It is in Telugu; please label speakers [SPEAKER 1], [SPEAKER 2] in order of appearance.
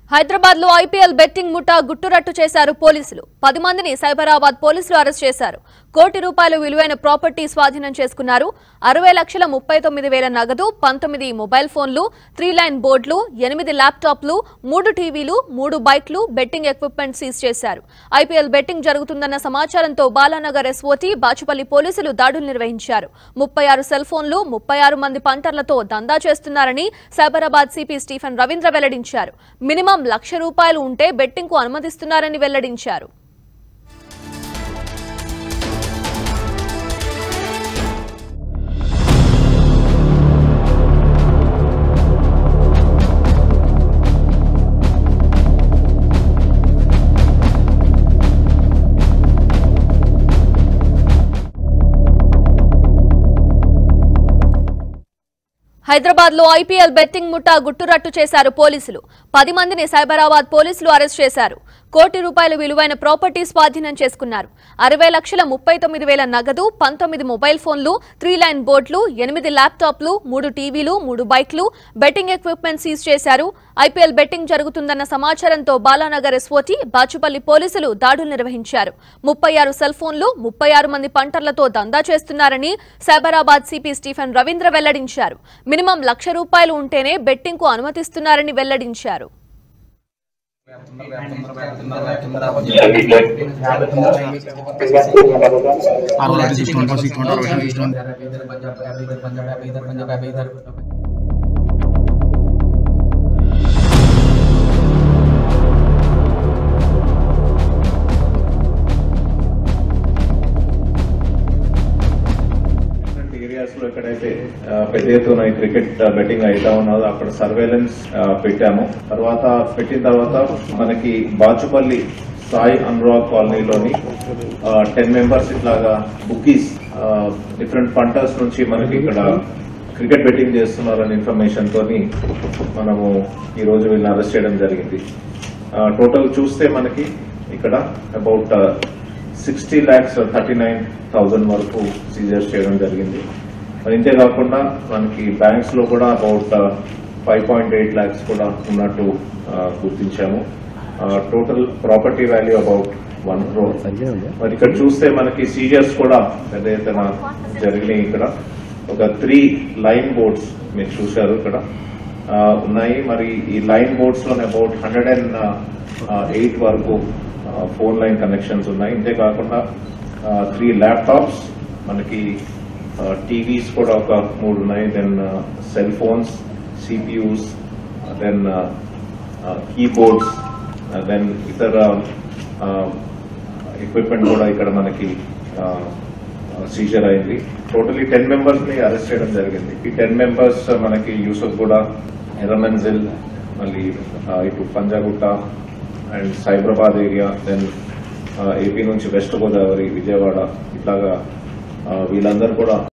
[SPEAKER 1] హైదరాబాద్ లో ఐపీఎల్ బెట్టింగ్ ముఠా గుట్టురట్టు చేశారు పోలీసులు పది మందిని సైబరాబాద్ పోలీసులు అరెస్ట్ చేశారు కోటి రూపాయలు విలువైన ప్రాపర్టీ స్వాధీనం చేసుకున్నారు అరవై లక్షల ముప్పై తొమ్మిది వేల నగదు పంతొమ్మిది మొబైల్ ఫోన్లు త్రీ లైన్ బోర్డులు ఎనిమిది ల్యాప్టాప్లు మూడు టీవీలు మూడు బైక్లు బెట్టింగ్ ఎక్విప్మెంట్ సీజ్ చేశారు ఐపీఎల్ బెట్టింగ్ జరుగుతుందన్న సమాచారంతో బాలానగర్ ఎస్ఓటీ బాచుపల్లి పోలీసులు దాడులు నిర్వహించారు ముప్పై ఆరు సెల్ ఫోన్లు ముప్పై ఆరు మంది పంటర్లతో దందా చేస్తున్నారని సైబరాబాద్ సిపి స్టీఫెన్ రవీంద్ర వెల్లడించారు మినిమం లక్ష రూపాయలు ఉంటే బెట్టింగ్ కు అనుమతిస్తున్నారని వెల్లడించారు హైదరాబాద్ లో ఐపీఎల్ బెట్టింగ్ ముఠా గుట్టురట్టు చేశారు పోలీసులు పది మందిని సైబరాబాద్ పోలీసులు అరెస్ట్ చేశారు కోటి రూపాయల విలువైన ప్రాపర్టీ స్వాధీనం చేసుకున్నారు అరవై లక్షల ముప్పై తొమ్మిది వేల నగదు పంతొమ్మిది మొబైల్ ఫోన్లు త్రీ లైన్ బోర్డులు ఎనిమిది ల్యాప్టాప్లు మూడు టీవీలు మూడు బైక్లు బెట్టింగ్ ఎక్విప్మెంట్ సీజ్ చేశారు ఐపీఎల్ బెట్టింగ్ జరుగుతుందన్న సమాచారంతో బాలానగర్ ఎస్ఓటీ బాచుపల్లి పోలీసులు దాడులు నిర్వహించారు ముప్పై ఆరు సెల్ ఫోన్లు ముప్పై ఆరు మంది పంటర్లతో దందా చేస్తున్నారని సైబరాబాద్ సిపి స్టీఫెన్ రవీంద్ర వెల్లడించారు మినిమం లక్ష రూపాయలు ఉంటేనే బెట్టింగ్ కు అనుమతిస్తున్నారని వెల్లడించారు
[SPEAKER 2] आरोग्य दृष्टिकोन का दृष्टिकोन और वैश्विक दृष्टिकोन
[SPEAKER 3] డిఫరెంట్ ఏరియాస్ లో ఎక్కడైతే ఆ, పెద్ద ఎత్తున ఈ క్రికెట్ బెట్టింగ్ అయితా ఉన్నదో అక్కడ సర్వేలెన్స్ పెట్టాము తర్వాత పెట్టిన తర్వాత మనకి బాచుపల్లి సాయి అనురాగ్ కాలనీలోని టెన్ మెంబర్స్ ఇట్లాగా బుకీస్ డిఫరెంట్ పంటర్స్ నుంచి మనకి ఇక్కడ క్రికెట్ బెట్టింగ్ చేస్తున్నారని ఇన్ఫర్మేషన్ తోని మనము ఈ రోజు వీళ్ళని అరెస్ట్ చేయడం జరిగింది టోటల్ చూస్తే మనకి ఇక్కడ about sixty lakhs thirty nine thousand వరకు సీజర్స్ చేయడం జరిగింది మరి ఇంతే కాకుండా మనకి బ్యాంక్స్ లో కూడా about five point eight lakhs కూడా ఉన్నట్టు ఆ, గుర్తించాము total property value about one crore మరి ఇక్కడ చూస్తే మనకి సీజర్స్ కూడా పెద్ద ఎత్తున జరిగినాయి ఇక్కడ ఒక త్రీ లైన్ బోర్డ్స్ మీరు చూశారు ఇక్కడ ఆ, ఉన్నాయి మరి ఈ లైన్ బోర్డ్స్ లోనే అబౌట్ హండ్రెడ్ అండ్ ఎయిట్ వరకు ఫోన్ లైన్ కనెక్షన్స్ ఉన్నాయి ఇంతే కాకుండా త్రీ ల్యాప్టాప్స్ మనకి టీవీస్ కూడా ఒక మూడు ఉన్నాయి then cell phones CPUs then keyboards then ఇతర ఎక్విప్మెంట్ కూడా ఇక్కడ మనకి సీజర్ అయింది టోటలీ టెన్ మెంబర్స్ ని అరెస్ట్ చేయడం జరిగింది ఈ టెన్ మెంబర్స్ మనకి యూసఫ్ కూడా ఎర్రమెన్జిల్ మళ్ళీ ఆ, ఇటు Panjagutta and Cyberabad area then AP నుంచి వెస్ట్ గోదావరి విజయవాడ ఇట్లాగా ఆ, వీళ్ళందరూ కూడా